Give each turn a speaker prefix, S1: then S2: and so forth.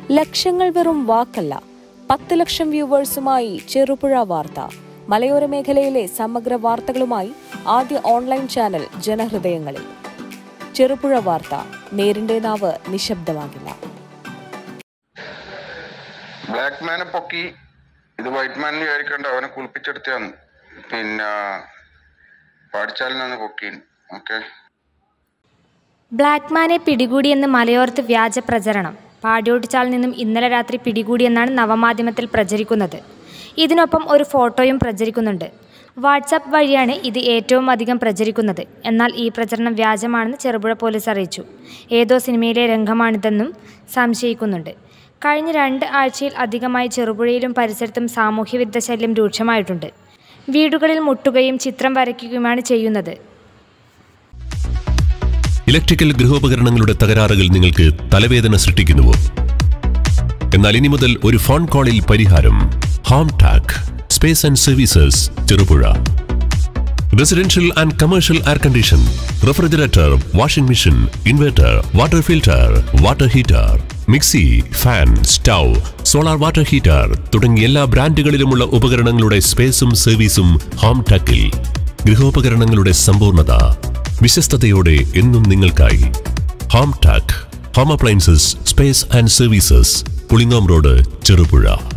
S1: ലക്ഷങ്ങൾ വെറും വാക്കല്ല പത്ത് ലക്ഷം വ്യൂവേഴ്സുമായി ചെറുപുഴ വാർത്ത മലയോര മേഖലയിലെ സമഗ്ര വാർത്തകളുമായി ആദ്യ ഓൺലൈൻ ചാനൽ ജനഹൃദയങ്ങളിൽ ചെറുപുഴ വാർത്ത നേരിന്റെ നാവ് നിശബ്ദമാകില്ല
S2: ബ്ലാക്ക് മാനെ പൊക്കി ഇത് വൈറ്റ് മാൻ വിചാരിക്കണ്ട അവനെ കുളിപ്പിച്ചെടുത്തതാണ് പിന്നെ പാടിച്ചാലിൽ നിന്ന് പൊക്കി ഓക്കെ
S3: ബ്ലാക്ക്മാനെ പിടികൂടിയെന്ന് മലയോരത്ത് വ്യാജ പ്രചരണം പാടിയോട്ടിച്ചാൽ നിന്നും ഇന്നലെ രാത്രി പിടികൂടിയെന്നാണ് നവമാധ്യമത്തിൽ പ്രചരിക്കുന്നത് ഇതിനൊപ്പം ഒരു ഫോട്ടോയും പ്രചരിക്കുന്നുണ്ട് വാട്സാപ്പ് വഴിയാണ് ഇത് ഏറ്റവും അധികം പ്രചരിക്കുന്നത് എന്നാൽ ഈ പ്രചരണം വ്യാജമാണെന്ന് ചെറുപുഴ പോലീസ് അറിയിച്ചു ഏതോ സിനിമയിലെ രംഗമാണിതെന്നും സംശയിക്കുന്നുണ്ട് കഴിഞ്ഞ രണ്ട് ആഴ്ചയിൽ അധികമായി ചെറുപുഴയിലും പരിസരത്തും സാമൂഹ്യവിരുദ്ധ ശല്യം രൂക്ഷമായിട്ടുണ്ട് വീടുകളിൽ മുട്ടുകയും ചിത്രം വരയ്ക്കുകയുമാണ് ചെയ്യുന്നത്
S4: ഇലക്ട്രിക്കൽ ഗൃഹോപകരണങ്ങളുടെ തകരാറുകൾ നിങ്ങൾക്ക് തലവേദന സൃഷ്ടിക്കുന്നുവോ എന്നാൽ ഇനി മുതൽ ഒരു ഫോൺ കോളിൽ പരിഹാരം home Tak space and services Cherupuzha residential and commercial air condition refrigerator washing machine inverter water filter water heater mixie fan stove solar water heater തുടങ്ങിയ എല്ലാ ബ്രാൻഡുകളിലുമുള്ള ഉപകരണങ്ങളുടെ സ്പേസും സർവീസും ഹോം ടാക്കിൽ ഗൃഹോപകരണങ്ങളുടെ സമ്പൂർണ്ണത വിശ്വസ്തയോടെ എന്നും നിങ്ങൾക്കായി home Tak home appliances space and services Pulingome road Cherupuzha